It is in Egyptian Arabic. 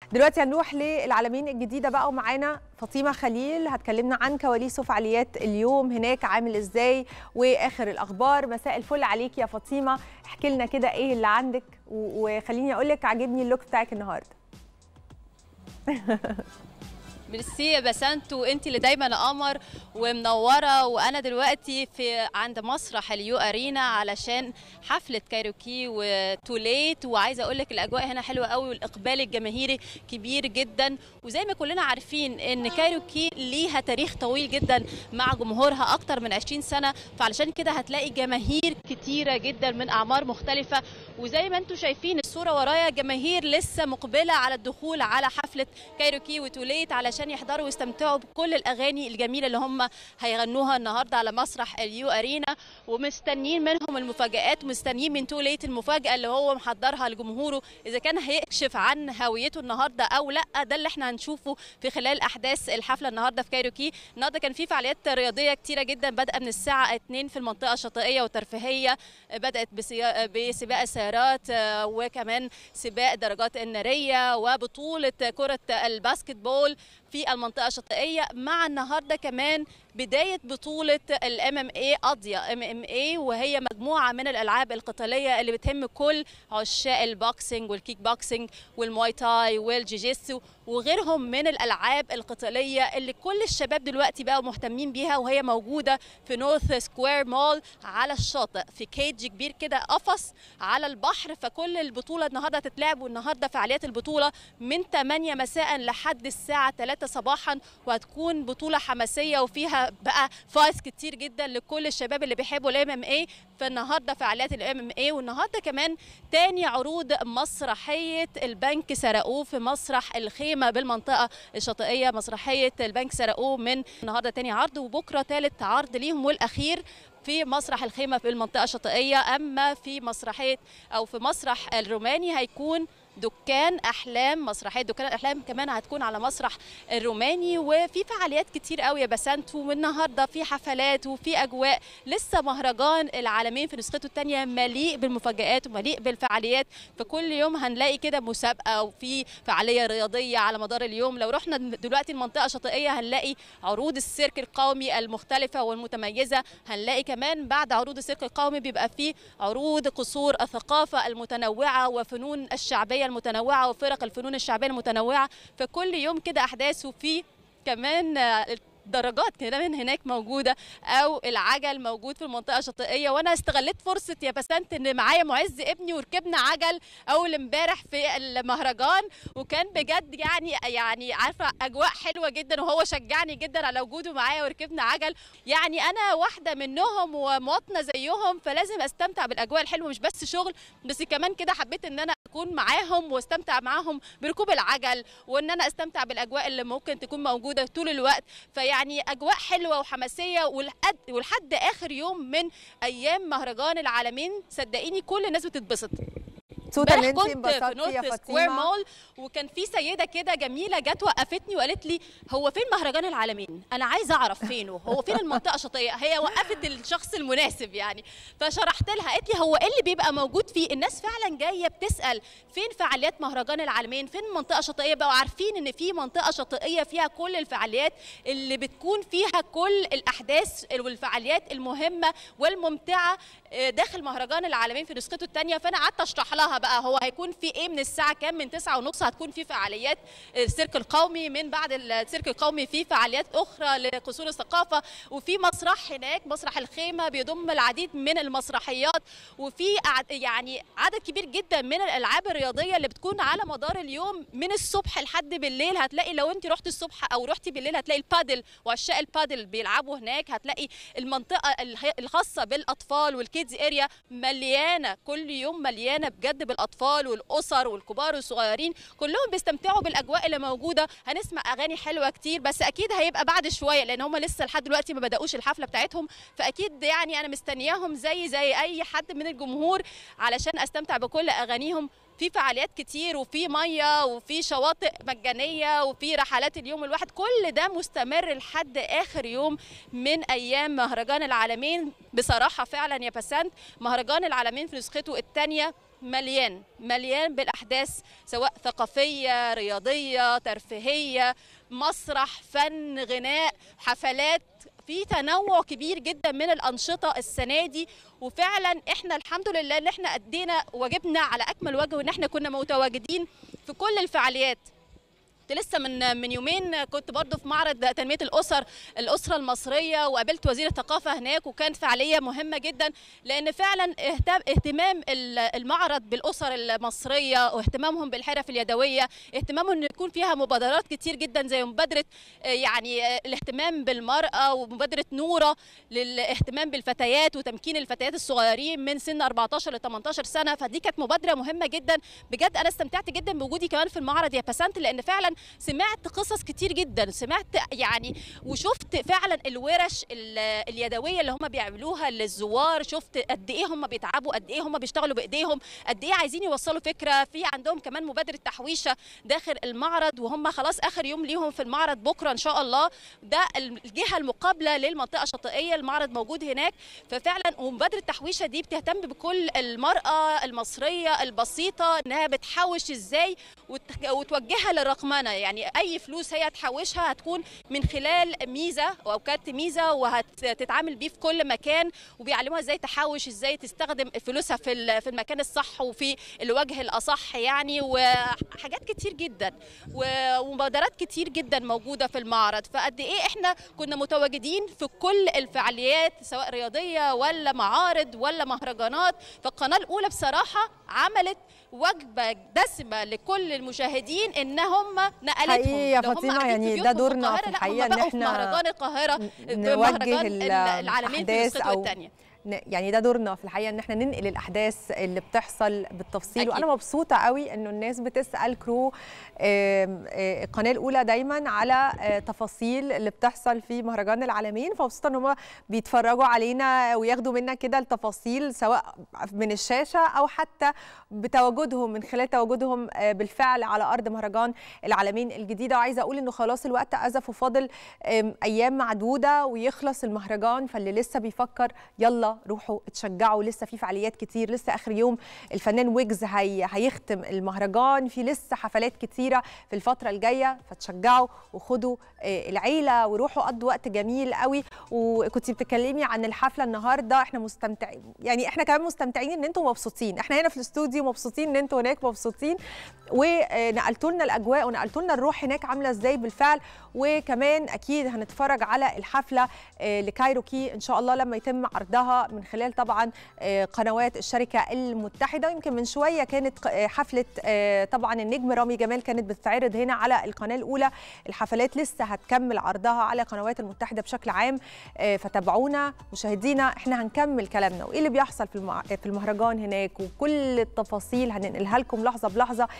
دلوقتي هنروح للعالمين الجديدة بقى ومعانا فاطمة خليل هتكلمنا عن كواليس وفعاليات اليوم هناك عامل ازاي واخر الاخبار مساء الفل عليك يا فاطمة احكي لنا كده ايه اللي عندك و- وخليني اقول لك عاجبني اللوك بتاعك النهارده ميرسي يا بسنت وانت اللي دايما قمر ومنوره وانا دلوقتي في عند مسرح اليو ارينا علشان حفله كايروكي وتوليت وعايزه اقول لك الاجواء هنا حلوه قوي والاقبال الجماهيري كبير جدا وزي ما كلنا عارفين ان كايروكي ليها تاريخ طويل جدا مع جمهورها اكتر من 20 سنه فعلشان كده هتلاقي جماهير كتيره جدا من اعمار مختلفه وزي ما انتم شايفين الصوره ورايا جماهير لسه مقبله على الدخول على حفله كايروكي وتوليت علشان يحضروا ويستمتعوا بكل الاغاني الجميله اللي هم هيغنوها النهارده على مسرح اليو ارينا ومستنيين منهم المفاجات ومستنيين من توليت المفاجاه اللي هو محضرها لجمهوره اذا كان هيكشف عن هويته النهارده او لا ده اللي احنا هنشوفه في خلال احداث الحفله النهارده في كايروكي النهارده كان في فعاليات رياضيه كتيره جدا بادئه من الساعه 2 في المنطقه الشاطئيه والترفيهيه بدات بسيا- بسباق السيارات آه، وكمان سباق درجات الناريه وبطوله كره الباسكت بول في المنطقه الشاطئيه مع النهارده كمان بدايه بطوله الام ام اي قاضيه ام ام اي وهي مجموعه من الالعاب القتاليه اللي بتهم كل عشاق البوكسنج والكيك بوكسنج والمواي تاي والجيجيتسو وغيرهم من الالعاب القتاليه اللي كل الشباب دلوقتي بقوا مهتمين بيها وهي موجوده في نورث سكوير مول على الشاطئ في كيج كبير كده قفص على البحر فكل البطوله النهارده هتتلعب والنهارده فعاليات البطوله من 8 مساء لحد الساعه 3 صباحا وهتكون بطوله حماسيه وفيها بقى فايز كتير جدا لكل الشباب اللي بيحبوا الام ام اي فالنهارده فعاليات الام ام اي والنهارده كمان تاني عروض مسرحيه البنك سرقوه في مسرح الخيمه بالمنطقه الشاطئيه مسرحيه البنك سرقوه من النهارده تاني عرض وبكره تالت عرض ليهم والاخير في مسرح الخيمه في المنطقه الشاطئيه اما في مسرحيه او في مسرح الروماني هيكون دكان احلام مسرحيه دكان الاحلام كمان هتكون على مسرح الروماني وفي فعاليات كتير قوي يا بسنت والنهارده في حفلات وفي اجواء لسه مهرجان العالمين في نسخته الثانيه مليء بالمفاجآت ومليء بالفعاليات فكل يوم هنلاقي كده مسابقه وفي فعاليه رياضيه على مدار اليوم لو رحنا دلوقتي المنطقه الشاطئيه هنلاقي عروض السيرك القومي المختلفه والمتميزه هنلاقي كمان بعد عروض السيرك القومي بيبقى فيه عروض قصور الثقافه المتنوعه وفنون الشعبيه المتنوعه وفرق الفنون الشعبيه المتنوعه فكل يوم كده احداث وفي كمان آه، درجات كمان هناك موجوده او العجل موجود في المنطقه الشاطئيه وانا استغلت فرصه يا بسنت ان معايا معز ابني وركبنا عجل اول امبارح في المهرجان وكان بجد يعني يعني عارفه اجواء حلوه جدا وهو شجعني جدا على وجوده معايا وركبنا عجل يعني انا واحده منهم ومواطنه زيهم فلازم استمتع بالاجواء الحلوه مش بس شغل بس كمان كده حبيت ان انا اكون معاهم واستمتع معاهم بركوب العجل وان انا استمتع بالاجواء اللي ممكن تكون موجوده طول الوقت فيعني اجواء حلوه وحماسيه ولحد ولحد اخر يوم من ايام مهرجان العالمين صدقيني كل الناس بتتبسط مبسوطه ان امبارح انت كنت في انبسطتي يا نورث سكوير فاطمه مول وكان في سيده كده جميله جت وقفتني وقالت لي هو فين مهرجان العالمين انا عايزه اعرف فينه هو فين المنطقه الشاطئيه هي وقفت الشخص المناسب يعني فشرحت لها قالت لي هو ايه اللي بيبقى موجود فيه الناس فعلا جايه بتسال فين فعاليات مهرجان العالمين فين المنطقه الشاطئيه بقوا عارفين ان في منطقه شاطئيه فيها كل الفعاليات اللي بتكون فيها كل الاحداث والفعاليات المهمه والممتعه آه، داخل مهرجان العالمين في نسخته الثانيه فانا قعدت اشرح لها بقى هو هيكون في ايه من الساعه كام من 9 ونص هتكون في فعاليات السيرك القومي من بعد السيرك القومي في فعاليات اخرى لقصور الثقافه وفي مسرح هناك مسرح الخيمه بيضم العديد من المسرحيات وفي أع- يعني عدد كبير جدا من الالعاب الرياضيه اللي بتكون على مدار اليوم من الصبح لحد بالليل هتلاقي لو انت رحت الصبح او رحتي بالليل هتلاقي البادل وعشاق البادل بيلعبوا هناك هتلاقي المنطقه الخ- الخاصه بالاطفال والكيدز اريا مليانه كل يوم مليانه بجد بالاطفال والاسر والكبار والصغيرين كلهم بيستمتعوا بالاجواء اللي موجوده هنسمع اغاني حلوه كتير بس اكيد هيبقى بعد شويه لان هم لسه لحد دلوقتي ما بداوش الحفله بتاعتهم فاكيد يعني انا مستنياهم زي زي اي حد من الجمهور علشان استمتع بكل اغانيهم في فعاليات كتير وفي ميه وفي شواطئ مجانيه وفي رحلات اليوم الواحد كل ده مستمر لحد اخر يوم من ايام مهرجان العالمين بصراحه فعلا يا بسنت مهرجان العالمين في نسخته الثانيه مليان مليان بالاحداث سواء ثقافيه رياضيه ترفيهيه مسرح فن غناء حفلات في تنوع كبير جدا من الانشطه السنه دي وفعلا احنا الحمد لله ان احنا ادينا واجبنا على اكمل وجه وان احنا كنا متواجدين في كل الفعاليات كنت لسه من من يومين كنت برضه في معرض تنميه الاسر الاسره المصريه وقابلت وزير الثقافه هناك وكانت فعاليه مهمه جدا لان فعلا اهتمام المعرض بالاسر المصريه واهتمامهم بالحرف اليدويه اهتمامهم ان يكون فيها مبادرات كتير جدا زي مبادره يعني الاهتمام بالمراه ومبادره نوره للاهتمام بالفتيات وتمكين الفتيات الصغيرين من سن 14 ل 18 سنه فدي كانت مبادره مهمه جدا بجد انا استمتعت جدا بوجودي كمان في المعرض يا بسنت لان فعلا سمعت قصص كتير جدا سمعت يعني وشفت فعلا الورش اليدويه اللي هم بيعملوها للزوار شفت قد ايه هم بيتعبوا قد ايه هم بيشتغلوا بايديهم قد ايه عايزين يوصلوا فكره في عندهم كمان مبادره تحويشه داخل المعرض وهم خلاص اخر يوم ليهم في المعرض بكره ان شاء الله ده الجهه المقابله للمنطقه الشاطئيه المعرض موجود هناك ففعلا ومبادره تحويشه دي بتهتم بكل المراه المصريه البسيطه انها بتحوش ازاي وتوجهها للرقمنه يعني اي فلوس هي تحوشها هتكون من خلال ميزه او كارت ميزه وهتتعامل بيه في كل مكان وبيعلموها ازاي تحوش ازاي تستخدم فلوسها في في المكان الصح وفي الوجه الاصح يعني وحاجات كتير جدا ومبادرات كتير جدا موجوده في المعرض فقد ايه احنا كنا متواجدين في كل الفعاليات سواء رياضيه ولا معارض ولا مهرجانات فالقناه الاولى بصراحه عملت وجبه دسمه لكل المشاهدين ان هم نقلتهم حقيقي يا فاطمه يعني ده دورنا في الحقيقه ان احنا مهرجان القاهره نوجه العالمين في النسختة او والتانية يعني ده دورنا في الحقيقه ان احنا ننقل الاحداث اللي بتحصل بالتفصيل أكيد. وانا مبسوطه قوي انه الناس بتسال كرو القناه الاولى دايما على تفاصيل اللي بتحصل في مهرجان العالمين فمبسوطه ان هم بيتفرجوا علينا وياخدوا منا كده التفاصيل سواء من الشاشه او حتى بتواجدهم من خلال تواجدهم بالفعل على ارض مهرجان العالمين الجديده وعايزه اقول انه خلاص الوقت ازف وفاضل ايام معدوده ويخلص المهرجان فاللي لسه بيفكر يلا روحوا اتشجعوا لسه في فعاليات كتير لسه اخر يوم الفنان ويجز هي هيختم المهرجان في لسه حفلات كتيره في الفتره الجايه فتشجعوا وخدوا العيله وروحوا قضوا وقت جميل قوي وكنتي بتتكلمي عن الحفله النهارده احنا مستمتعين يعني احنا كمان مستمتعين ان انتم مبسوطين احنا هنا في الاستوديو مبسوطين ان انتم هناك مبسوطين ونقلتوا لنا الاجواء ونقلتوا لنا الروح هناك عامله ازاي بالفعل وكمان اكيد هنتفرج على الحفله لكايروكي ان شاء الله لما يتم عرضها من خلال طبعا قنوات الشركه المتحده ويمكن من شويه كانت حفله طبعا النجم رامي جمال كانت بتتعرض هنا على القناه الاولى الحفلات لسه هتكمل عرضها على قنوات المتحده بشكل عام فتابعونا مشاهدينا احنا هنكمل كلامنا وايه اللي بيحصل في في المهرجان هناك وكل التفاصيل هننقلها لكم لحظه بلحظه